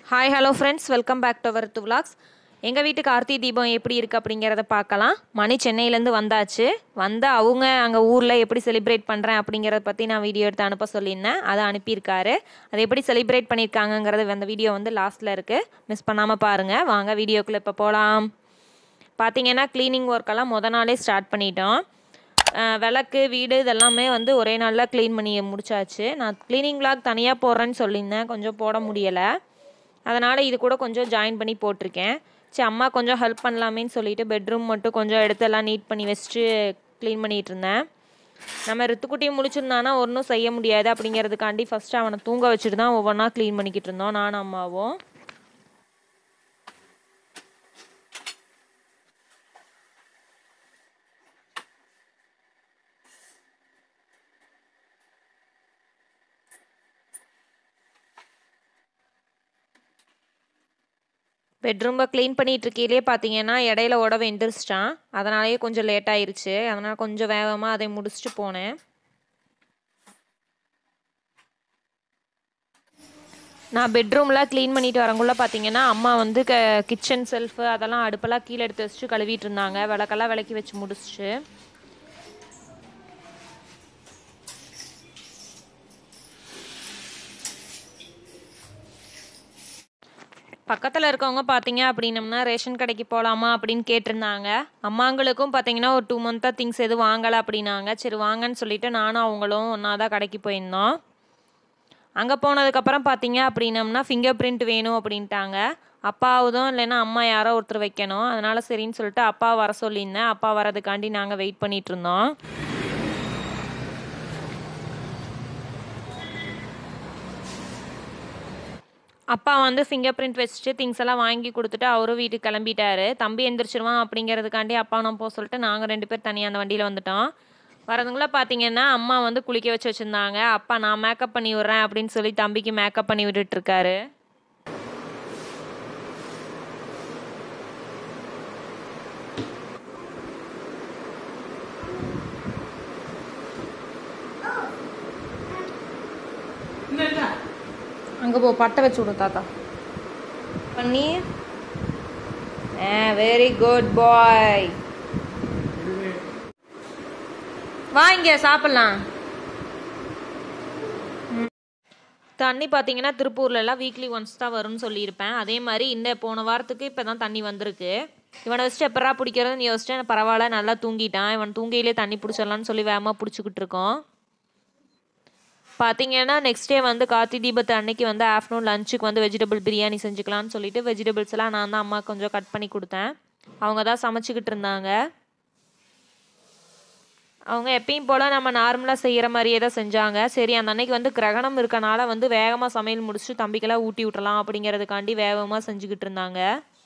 Hi hello friends welcome back to our to vlogs எங்கள் வீட்டு கார்த்திகை தீபம் எப்படி இருக்குது அப்படிங்கிறத பார்க்கலாம் மணி சென்னையிலேருந்து வந்தாச்சு வந்து அவங்க அங்கே ஊரில் எப்படி செலிப்ரேட் பண்ணுறேன் அப்படிங்கிறத பற்றி நான் வீடியோ எடுத்து அனுப்ப சொல்லியிருந்தேன் அதை அனுப்பியிருக்காரு அதை எப்படி செலிப்ரேட் பண்ணியிருக்காங்கங்கிறது அந்த வீடியோ வந்து லாஸ்ட்டில் இருக்குது மிஸ் பண்ணாமல் பாருங்கள் வாங்க வீடியோக்குள்ளே இப்போ போகலாம் பார்த்தீங்கன்னா க்ளீனிங் ஒர்க்கெல்லாம் முத நாளே ஸ்டார்ட் பண்ணிட்டோம் அஹ் விளக்கு வீடு இதெல்லாமே வந்து ஒரே நாளில் க்ளீன் பண்ணி முடிச்சாச்சு நான் க்ளீனிங் vlog தனியாக போடுறேன்னு சொல்லியிருந்தேன் கொஞ்சம் போட முடியலை அதனால் இது கூட கொஞ்சம் ஜாயின் பண்ணி போட்டிருக்கேன் சரி அம்மா கொஞ்சம் ஹெல்ப் பண்ணலாமேன்னு சொல்லிட்டு பெட்ரூம் மட்டும் கொஞ்சம் எடுத்து எல்லாம் நீட் பண்ணி வச்சுட்டு க்ளீன் பண்ணிகிட்டு இருந்தேன் நம்ம ரித்துக்குட்டியை முடிச்சிருந்தானா ஒன்றும் செய்ய முடியாது அப்படிங்கிறதுக்காண்டி ஃபஸ்ட்டு அவனை தூங்க வச்சுட்டு தான் ஒவ்வொன்றா க்ளீன் பண்ணிக்கிட்டு இருந்தோம் நானும் அம்மாவும் பெட்ரூமை க்ளீன் பண்ணிட்டு இருக்கையிலே பார்த்தீங்கன்னா இடையில உடவை எந்திரிச்சிட்டான் அதனாலேயே கொஞ்சம் லேட் ஆயிருச்சு அதனால் கொஞ்சம் வேகமாக அதை முடிச்சுட்டு போனேன் நான் பெட்ரூம்லாம் க்ளீன் பண்ணிட்டு வரங்குள்ள பார்த்தீங்கன்னா அம்மா வந்து க கிச்சன் செல்ஃபு அதெல்லாம் அடுப்பெல்லாம் கீழே எடுத்து வச்சுட்டு கழுவிட்டு இருந்தாங்க விளக்கெல்லாம் விளக்கி வச்சு முடிச்சிட்டு பக்கத்தில் இருக்கவங்க பார்த்தீங்க அப்படின்னம்னா ரேஷன் கடைக்கு போகலாமா அப்படின்னு கேட்டிருந்தாங்க அம்மாங்களுக்கும் பார்த்தீங்கன்னா ஒரு டூ மந்த்தாக திங்ஸ் எதுவும் வாங்கலை அப்படின்னாங்க சரி வாங்கன்னு சொல்லிட்டு நானும் அவங்களும் ஒன்றா தான் கடைக்கு போயிருந்தோம் அங்கே போனதுக்கப்புறம் பார்த்தீங்க அப்படின்னம்னா ஃபிங்கர் பிரிண்ட் வேணும் அப்படின்ட்டாங்க அப்பாவதும் இல்லைன்னா அம்மா யாரோ ஒருத்தர் வைக்கணும் அதனால சரின்னு சொல்லிட்டு அப்பா வர சொல்லியிருந்தேன் அப்பா வரதுக்காண்டி நாங்கள் வெயிட் பண்ணிட்டு இருந்தோம் அப்பா வந்து ஃபிங்கர் பிரிண்ட் வச்சுட்டு திங்ஸ் எல்லாம் வாங்கி கொடுத்துட்டு அவரும் வீட்டுக்கு கிளம்பிட்டாரு தம்பி எந்திரிச்சிருவான் அப்படிங்கிறதுக்காண்டி அப்பா நான் போக சொல்லிட்டு நாங்கள் ரெண்டு பேர் தனியாக அந்த வண்டியில் வந்துட்டோம் வரதுக்குள்ள பார்த்தீங்கன்னா அம்மா வந்து குளிக்க வச்சு வச்சுருந்தாங்க அப்பா நான் மேக்கப் பண்ணி விட்றேன் அப்படின்னு சொல்லி தம்பிக்கு மேக்கப் பண்ணி விட்டுட்டு இருக்காரு அங்கே போ பட்டை வச்சு விடு தாத்தா பண்ணி ஆ வெரி குட் பாய் வா இங்க சாப்பிடலாம் ம். தண்ணி பார்த்தீங்கன்னா திருப்பூர்ல எல்லாம் வீக்லி ஒன்ஸ் தான் வரும்னு சொல்லியிருப்பேன் அதே மாதிரி இந்த போன வாரத்துக்கு இப்போ தான் தண்ணி வந்திருக்கு இவனை வச்சுட்டு எப்பரா பிடிக்கிறதுன்னு யோசிச்சேன் பரவாயில்ல நல்லா தூங்கிட்டான் இவன் தூங்கியிலே தண்ணி பிடிச்சிடலான்னு சொல்லி வேகமாக பிடிச்சிக்கிட்டு இருக்கோம் பார்த்தீங்கன்னா நெக்ஸ்ட் டே வந்து கார்த்தி தீபத்து அன்னைக்கு வந்து ஆஃப்டர்நூன் லஞ்சுக்கு வந்து வெஜிடபிள் பிரியாணி செஞ்சுக்கலாம்னு சொல்லிட்டு வெஜிடபிள்ஸ் எல்லாம் நான் தான் அம்மா கொஞ்சம் கட் பண்ணி கொடுத்தேன் அவங்க தான் சமைச்சிக்கிட்டு இருந்தாங்க அவங்க எப்பயும் போல் நம்ம நார்மலாக செய்கிற மாதிரியே தான் செஞ்சாங்க சரி அந்த அன்னைக்கு வந்து கிரகணம் இருக்கனால வந்து வேகமாக சமையல் முடிச்சுட்டு தம்பிக்கெல்லாம் ஊட்டி விட்டுறலாம் அப்படிங்கிறதுக்காண்டி வேகமாக செஞ்சுக்கிட்டு இருந்தாங்க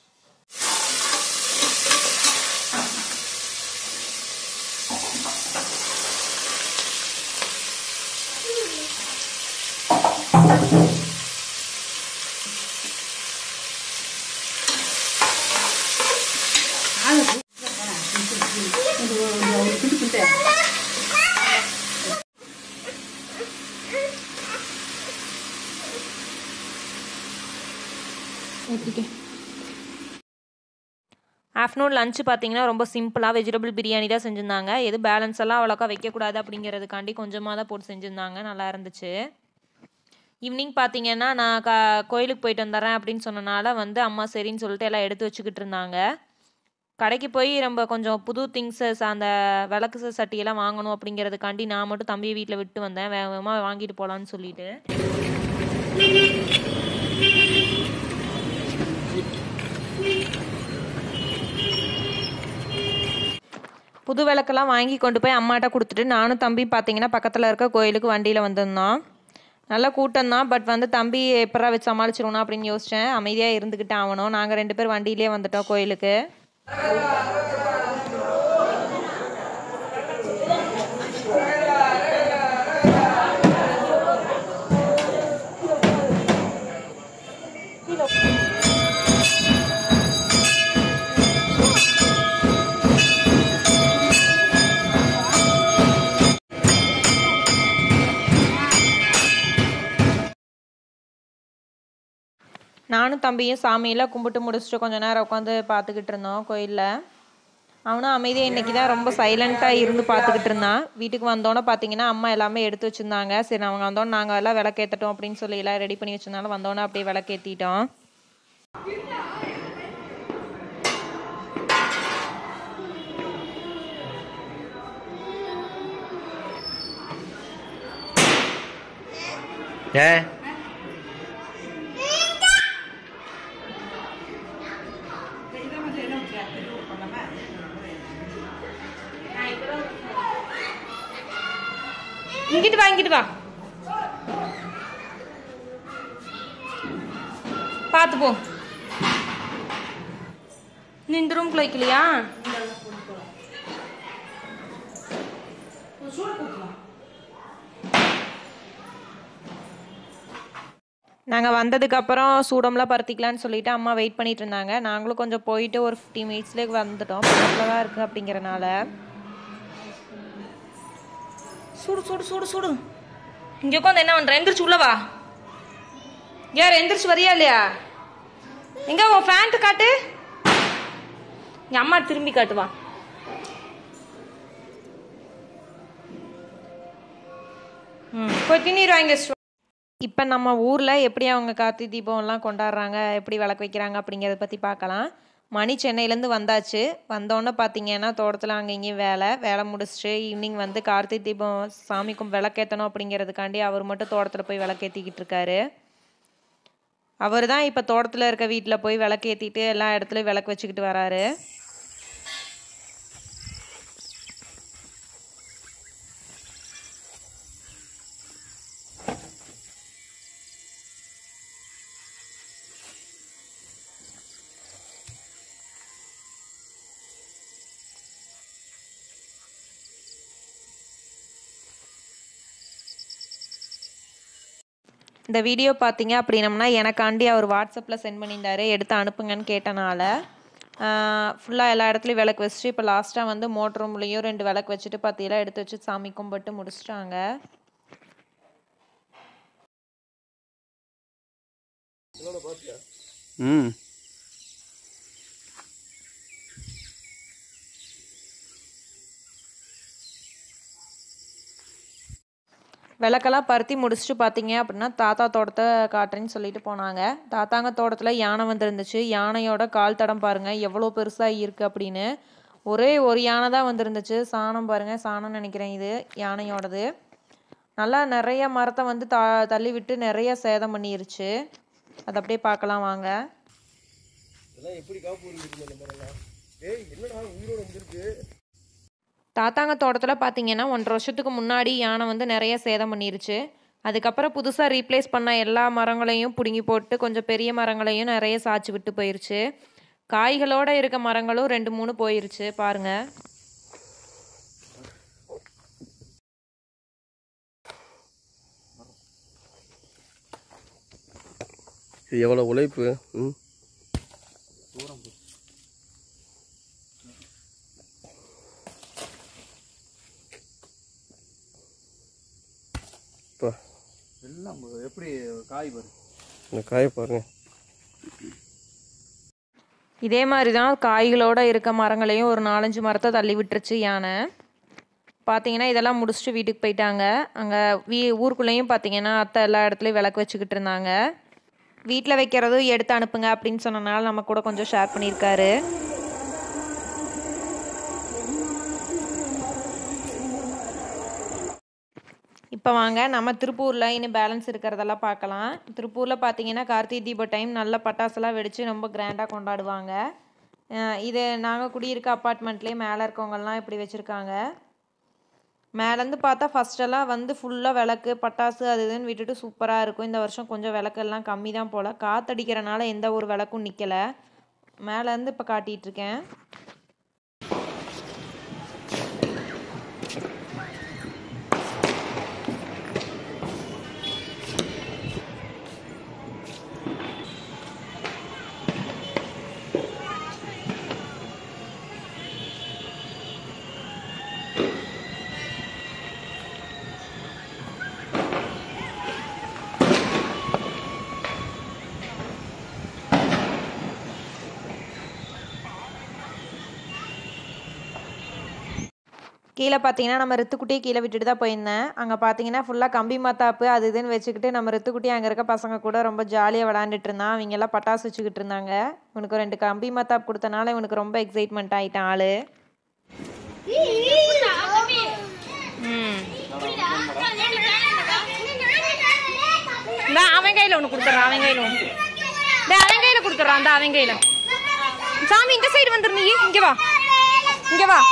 ஆஃப்டர்நூன் லஞ்சு பார்த்தீங்கன்னா ரொம்ப சிம்பிளாக வெஜிடபிள் பிரியாணி தான் செஞ்சுருந்தாங்க எது பேலன்ஸ் எல்லாம் அவ்வளோக்கா வைக்கக்கூடாது அப்படிங்கிறதுக்காண்டி கொஞ்சமாக தான் போட்டு செஞ்சுருந்தாங்க நல்லா இருந்துச்சு ஈவினிங் பார்த்தீங்கன்னா நான் க கோயிலுக்கு போயிட்டு வந்துடுறேன் அப்படின்னு சொன்னனால வந்து அம்மா சரின்னு சொல்லிட்டு எல்லாம் எடுத்து வச்சுக்கிட்டு இருந்தாங்க கடைக்கு போய் நம்ம கொஞ்சம் புது திங்ஸஸ் அந்த விளக்கு சட்டியெல்லாம் வாங்கணும் அப்படிங்கிறதுக்காண்டி நான் மட்டும் தம்பியை வீட்டில் விட்டு வந்தேன் வேக வேகமாக வாங்கிட்டு போகலான்னு சொல்லிட்டு புது விளக்கெல்லாம் வாங்கி கொண்டு போய் அம்மாட்ட கொடுத்துட்டு நானும் தம்பி பார்த்தீங்கன்னா பக்கத்தில் இருக்க கோயிலுக்கு வண்டியில் வந்திருந்தோம் நல்ல கூட்டம் தான் பட் வந்து தம்பி எப்பரா வச்சு சமாளிச்சிருவணும் அப்படின்னு யோசித்தேன் அமைதியாக இருந்துக்கிட்டு ஆகணும் நாங்கள் ரெண்டு பேர் வண்டியிலே வந்துட்டோம் கோயிலுக்கு நானும் தம்பியும் சாமியெல்லாம் கும்பிட்டு முடிச்சுட்டு கொஞ்ச நேரம் உட்காந்து பார்த்துக்கிட்டு இருந்தோம் கோயிலில் அவனும் அமைதியாக இன்னைக்கு தான் ரொம்ப சைலண்ட்டாக இருந்து பார்த்துக்கிட்டு இருந்தான் வீட்டுக்கு வந்தோன்னே பார்த்தீங்கன்னா அம்மா எல்லாமே எடுத்து வச்சுருந்தாங்க சரி அவங்க வந்தோன்னே நாங்கள் எல்லாம் விளக்கேற்றட்டும் அப்படின்னு சொல்லி எல்லாம் ரெடி பண்ணி வச்சிருந்தாலும் வந்தோன்னே அப்படியே விளக்கேற்றிட்டோம் ஏன் இங்கிட்டு வா இங்கிட்டு வா பார்த்து போ நீ இந்த ரூம்குள்ள வைக்கலையா நாங்கள் வந்ததுக்கப்புறம் சூடம்லாம் பருத்திக்கலான்னு சொல்லிட்டு அம்மா வெயிட் பண்ணிட்டு இருந்தாங்க நாங்களும் கொஞ்சம் போயிட்டு ஒரு ஃபிஃப்டி மினிட்ஸ்லேயே வந்துட்டோம் பக்கத்தில் தான் இருக்குது அப்படிங்கிறனால சூடு சூடு சூடு சூடு இங்கே உட்காந்து என்ன பண்ணுற எந்திரிச்சு உள்ள வா யார் எந்திரிச்சு வரியா இல்லையா எங்க உன் ஃபேண்ட் காட்டு எங்கள் அம்மா திரும்பி காட்டுவா ம் போய் திணிர் வாங்கி இப்போ நம்ம ஊரில் எப்படி அவங்க கார்த்தி தீபம்லாம் கொண்டாடுறாங்க எப்படி விளக்கு வைக்கிறாங்க அப்படிங்கிறத பற்றி பார்க்கலாம் மணி சென்னையிலேருந்து வந்தாச்சு வந்தோடனே பார்த்தீங்கன்னா தோட்டத்தில் அங்கே இங்கேயும் வேலை வேலை முடிச்சுட்டு ஈவினிங் வந்து கார்த்தி தீபம் சாமிக்கும் விளக்கேற்றணும் அப்படிங்கிறதுக்காண்டி அவர் மட்டும் தோட்டத்தில் போய் விளக்கேற்றிக்கிட்டு இருக்காரு அவர் தான் இப்போ தோட்டத்தில் இருக்க வீட்டில் போய் விளக்கேற்றிட்டு எல்லா இடத்துலையும் விளக்கு வச்சுக்கிட்டு வராரு இந்த வீடியோ பார்த்தீங்க அப்படின்னம்னா எனக்காண்டி அவர் வாட்ஸ்அப்பில் சென்ட் பண்ணியிருந்தாரு எடுத்து அனுப்புங்கன்னு கேட்டனால ஃபுல்லாக எல்லா இடத்துலையும் விளக்கு வச்சுட்டு இப்போ லாஸ்ட்டாக வந்து மோட்டர் ரூம்லேயும் ரெண்டு விளக்கு வச்சுட்டு பார்த்தீங்கன்னா எடுத்து வச்சு சாமி கும்பிட்டு முடிச்சிட்டாங்க ம் விளக்கெல்லாம் பருத்தி முடிச்சுட்டு பார்த்தீங்க அப்படின்னா தாத்தா தோட்டத்தை காட்டுறேன்னு சொல்லிட்டு போனாங்க தாத்தாங்க தோட்டத்தில் யானை வந்துருந்துச்சு யானையோட கால் தடம் பாருங்க எவ்வளோ பெருசாக இருக்குது அப்படின்னு ஒரே ஒரு யானை தான் வந்துருந்துச்சு சாணம் பாருங்க சாணம் நினைக்கிறேன் இது யானையோடது நல்லா நிறைய மரத்தை வந்து த தள்ளி விட்டு நிறைய சேதம் பண்ணிருச்சு அதை அப்படியே பார்க்கலாம் வாங்க தாத்தாங்க தோட்டத்தில் பார்த்தீங்கன்னா ஒன்றரை வருஷத்துக்கு முன்னாடி யானை வந்து நிறைய சேதம் பண்ணிருச்சு அதுக்கப்புறம் புதுசாக ரீப்ளேஸ் பண்ண எல்லா மரங்களையும் பிடுங்கி போட்டு கொஞ்சம் பெரிய மரங்களையும் நிறைய சாய்ச்சி விட்டு போயிருச்சு காய்களோட இருக்க மரங்களும் ரெண்டு மூணு போயிருச்சு பாருங்க இது எவ்வளோ உழைப்பு ம் இப்போ எல்லாம் எப்படி காய் வரும் இந்த காய பாருங்க இதே மாதிரி தான் காய்களோட இருக்க மரங்களையும் ஒரு நாலஞ்சு மரத்தை தள்ளி விட்டுருச்சு யானை பார்த்தீங்கன்னா இதெல்லாம் முடிச்சுட்டு வீட்டுக்கு போயிட்டாங்க அங்கே வீ ஊருக்குள்ளேயும் பார்த்தீங்கன்னா அத்தை எல்லா இடத்துலையும் விளக்கு வச்சுக்கிட்டு இருந்தாங்க வீட்டில் வைக்கிறதும் எடுத்து அனுப்புங்க அப்படின்னு சொன்னனால நம்ம கூட கொஞ்சம் ஷேர் பண்ணியிருக்காரு இப்போ வாங்க நம்ம திருப்பூரில் இன்னும் பேலன்ஸ் இருக்கிறதெல்லாம் பார்க்கலாம் திருப்பூரில் பார்த்தீங்கன்னா கார்த்திகை தீப டைம் நல்ல பட்டாசுலாம் வெடித்து ரொம்ப கிராண்டாக கொண்டாடுவாங்க அஹ் இது நாங்கள் குடியிருக்க அப்பார்ட்மெண்ட்லேயே மேலே இருக்கவங்கெல்லாம் இப்படி வச்சுருக்காங்க மேலேருந்து பார்த்தா ஃபஸ்ட்டெல்லாம் வந்து ஃபுல்லாக விளக்கு பட்டாசு அது இதுன்னு விட்டுட்டு சூப்பராக இருக்கும் இந்த வருஷம் கொஞ்சம் விளக்கெல்லாம் கம்மி தான் போல் காத்தடிக்கிறனால எந்த ஒரு விளக்கும் நிற்கலை மேலேருந்து இப்போ காட்டிகிட்ருக்கேன் கீழே பார்த்தீங்கன்னா நம்ம ரித்துக்குட்டியை கீழே விட்டுட்டு தான் போயிருந்தேன் அங்கே பார்த்தீங்கன்னா ஃபுல்லாக கம்பி மத்தாப்பு அது இதுன்னு வச்சுக்கிட்டு நம்ம ரித்துக்குட்டி அங்கே இருக்க பசங்க கூட ரொம்ப ஜாலியாக விளாண்டுட்டு இருந்தான் அவங்க எல்லாம் பட்டாசு வச்சுக்கிட்டு இருந்தாங்க இவனுக்கு ரெண்டு கம்பி மத்தாப்பு கொடுத்தனால இவனுக்கு ரொம்ப எக்ஸைட்மெண்ட் ஆகிட்டான் ஆளு ம் இந்த அவன் கையில் ஒன்று கொடுத்துட்றான் அவன் கையில் ஒன்று இந்த அவன் கையில் கொடுத்துட்றான் அந்த அவன் கையில் சாமி இந்த சைடு வந்துரு நீ இங்கே வா இங்கே வா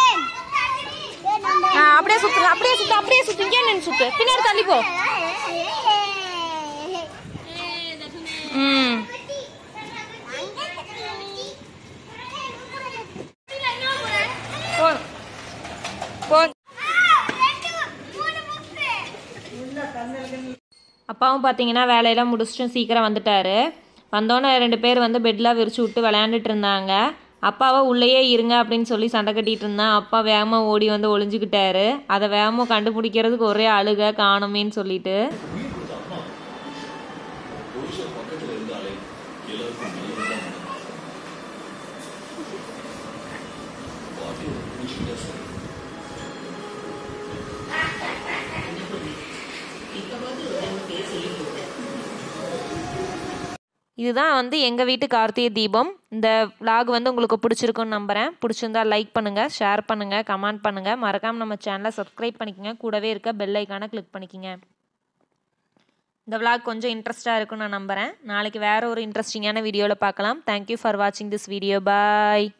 ஆ அப்படியே சுத்து அப்படியே சுத்து அப்படியே சுத்து இங்கே நின்று சுத்து பின்னாடி தள்ளி போ ம் போ போ அப்பாவும் பார்த்தீங்கன்னா வேலையெல்லாம் முடிச்சுட்டு சீக்கிரம் வந்துட்டாரு வந்தோன்னே ரெண்டு பேர் வந்து பெட்லாம் விரிச்சு விட்டு விளையாண்டுட்டு இருந்தாங்க அப்பாவை உள்ளேயே இருங்க அப்படின்னு சொல்லி சண்டை கட்டிட்டு இருந்தான் அப்பா வேகமாக ஓடி வந்து ஒளிஞ்சுக்கிட்டாரு அதை வேகமாக கண்டுபிடிக்கிறதுக்கு ஒரே அழுக காணுமேன்னு சொல்லிட்டு இதுதான் வந்து எங்கள் வீட்டு கார்த்திகை தீபம் இந்த vlog வந்து உங்களுக்கு பிடிச்சிருக்குன்னு நம்புகிறேன் பிடிச்சிருந்தா லைக் பண்ணுங்கள் ஷேர் பண்ணுங்கள் கமெண்ட் பண்ணுங்கள் மறக்காமல் நம்ம சேனலை சப்ஸ்கிரைப் பண்ணிக்கங்க கூடவே இருக்க பெல் ஐக்கானை கிளிக் பண்ணிக்கங்க இந்த vlog கொஞ்சம் இன்ட்ரெஸ்ட்டாக இருக்கும்னு நான் நம்புகிறேன் நாளைக்கு வேறு ஒரு இன்ட்ரெஸ்டிங்கான வீடியோவில் பார்க்கலாம் தேங்க்யூ ஃபார் வாட்சிங் திஸ் வீடியோ பாய்